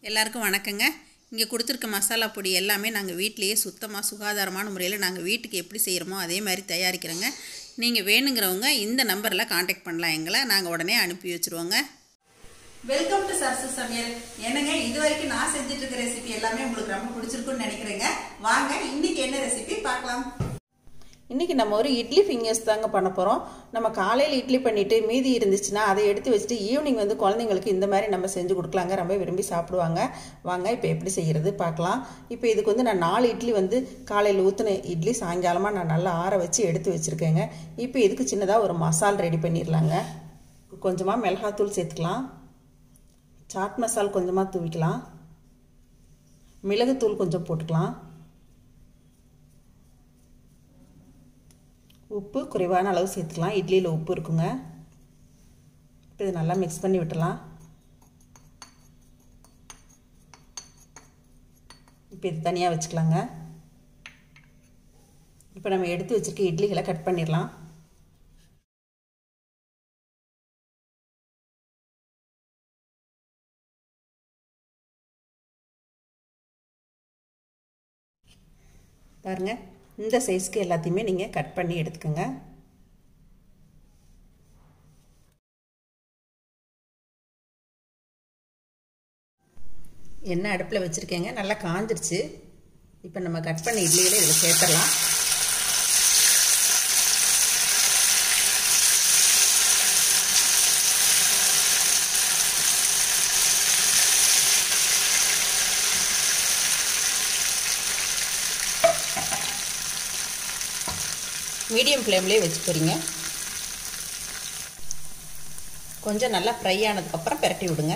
எல்லாருக்கும் வணக்கங்க இங்கே கொடுத்துருக்க மசாலா பொடி எல்லாமே நாங்கள் வீட்டிலேயே சுத்தமாக சுகாதாரமான முறையில் நாங்கள் வீட்டுக்கு எப்படி செய்கிறோமோ அதே மாதிரி தயாரிக்கிறோங்க நீங்கள் வேணுங்கிறவங்க இந்த நம்பரில் காண்டாக்ட் பண்ணலாம் எங்களை நாங்கள் உடனே அனுப்பி வச்சுருவோங்க வெல்கம் டு சரசு சமையல் என்னங்க இது வரைக்கும் நான் செஞ்சுட்டு இருக்க ரெசிபி எல்லாமே உங்களுக்கு ரொம்ப பிடிச்சிருக்குன்னு நினைக்கிறேங்க வாங்க இன்னைக்கு என்ன ரெசிபி பார்க்கலாம் இன்றைக்கி நம்ம ஒரு இட்லி ஃபிங்கர்ஸ் தாங்க பண்ண போகிறோம் நம்ம காலையில் இட்லி பண்ணிவிட்டு மீதி இருந்துச்சுன்னா அதை எடுத்து வச்சுட்டு ஈவினிங் வந்து குழந்தைங்களுக்கு இந்த மாதிரி நம்ம செஞ்சு கொடுக்கலாங்க ரொம்ப விரும்பி சாப்பிடுவாங்க வாங்க இப்போ எப்படி செய்கிறது பார்க்கலாம் இப்போ இதுக்கு வந்து நான் நாலு இட்லி வந்து காலையில் ஊற்றின இட்லி சாயங்காலமாக நான் நல்லா ஆற வச்சு எடுத்து வச்சுருக்கேங்க இப்போ இதுக்கு சின்னதாக ஒரு மசால் ரெடி பண்ணிடலாங்க கொஞ்சமாக மிளகாத்தூள் சேர்த்துக்கலாம் சாட் மசால் கொஞ்சமாக தூவிக்கலாம் மிளகுத்தூள் கொஞ்சம் போட்டுக்கலாம் உப்பு குறைவான அளவு சேர்த்துக்கலாம் இட்லியில் உப்பு இருக்குங்க இப்போ இது நல்லா மிக்ஸ் பண்ணி விட்டுலாம் இப்போ இது தனியாக வச்சுக்கலாங்க இப்போ நம்ம எடுத்து வச்சுருக்க இட்லிகளை கட் பண்ணிடலாம் பாருங்கள் இந்த சைஸ்க்கு எல்லாத்தையுமே நீங்கள் கட் பண்ணி எடுத்துக்கோங்க எண்ணெய் அடுப்பில் வச்சுருக்கேங்க நல்லா காஞ்சிருச்சு இப்போ நம்ம கட் பண்ண இட்லிகளை இதில் சேர்த்துடலாம் மீடியம் ஃப்ளேம்லேயே வச்சு போகிறீங்க கொஞ்சம் நல்லா ஃப்ரை ஆனதுக்கப்புறம் பெரட்டி விடுங்க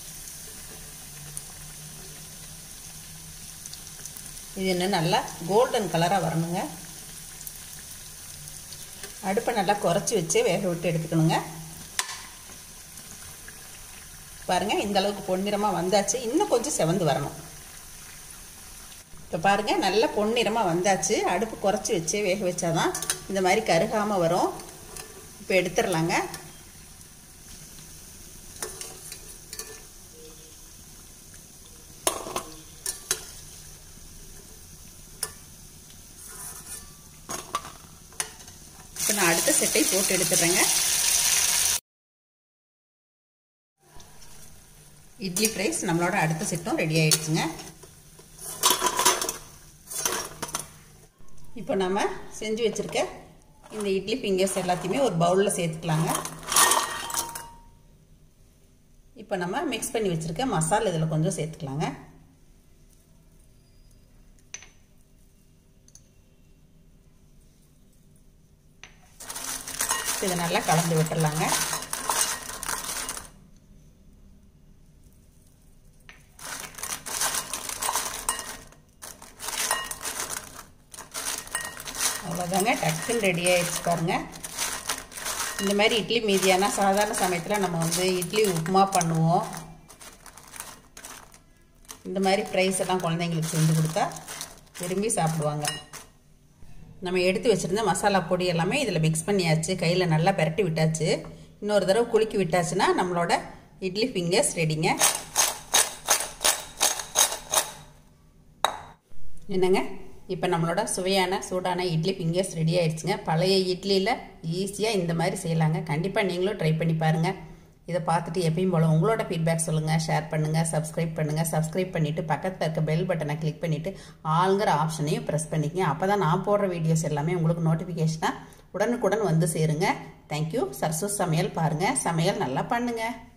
இது இன்னும் நல்லா கோல்டன் கலராக வரணுங்க அடுப்பை நல்லா குறைச்சி வச்சே வேக விட்டு எடுத்துக்கணுங்க பாருங்கள் இந்த அளவுக்கு பொன்னிறமாக வந்தாச்சு இன்னும் கொஞ்சம் செவந்து வரணும் இப்போ பாருங்கள் நல்ல பொன்னிறமாக வந்தாச்சு அடுப்பு குறைச்சி வச்சே வேக வச்சாதான் இந்த மாதிரி கருகாமல் வரும் இப்போ எடுத்துடலாங்க இப்போ நான் அடுத்த செட்டை போட்டு எடுத்துடுறேங்க இட்லி ஃப்ரைஸ் நம்மளோட அடுத்த செட்டும் ரெடி ஆயிடுச்சுங்க இப்போ நம்ம செஞ்சு வச்சுருக்க இந்த இட்லி ஃபிங்கர்ஸ் எல்லாத்தையுமே ஒரு பவுலில் சேர்த்துக்கலாங்க இப்போ நம்ம மிக்ஸ் பண்ணி வச்சுருக்க மசாலா இதில் கொஞ்சம் சேர்த்துக்கலாங்க இதை நல்லா கலந்து விட்டுடலாங்க அவ்வளோதாங்க டக்குன்னு ரெடி ஆகிடுச்சு பாருங்கள் இந்த மாதிரி இட்லி மீதியான சாதாரண சமயத்தில் நம்ம வந்து இட்லி உப்புமா பண்ணுவோம் இந்த மாதிரி ப்ரைஸ் எல்லாம் குழந்தைங்களுக்கு செஞ்சு கொடுத்தா விரும்பி சாப்பிடுவாங்க நம்ம எடுத்து வச்சுருந்த மசாலா பொடி எல்லாமே இதில் மிக்ஸ் பண்ணியாச்சு கையில் நல்லா பெரட்டி விட்டாச்சு இன்னொரு தடவை குலுக்கி விட்டாச்சுன்னா நம்மளோட இட்லி ஃபிங்கர்ஸ் ரெடிங்க என்னங்க இப்போ நம்மளோட சுவையான சூடான இட்லி ஃபிங்கர்ஸ் ரெடி ஆயிடுச்சுங்க பழைய இட்லியில் ஈஸியாக இந்த மாதிரி செய்யலாங்க கண்டிப்பாக நீங்களும் ட்ரை பண்ணி பாருங்கள் இதை பார்த்துட்டு எப்பயும் போல் உங்களோட ஃபீட்பேக் சொல்லுங்கள் ஷேர் பண்ணுங்கள் சப்ஸ்கிரைப் பண்ணுங்கள் சப்ஸ்கிரைப் பண்ணிவிட்டு பக்கத்தில் இருக்க பெல் பட்டனை கிளிக் பண்ணிவிட்டு ஆளுங்கிற ஆப்ஷனையும் ப்ரெஸ் பண்ணிக்கங்க அப்போ தான் நான் போடுற வீடியோஸ் எல்லாமே உங்களுக்கு நோட்டிஃபிகேஷனாக உடனுக்குடன் வந்து சேருங்க தேங்க்யூ சர்சூஸ் சமையல் பாருங்கள் சமையல் நல்லா பண்ணுங்கள்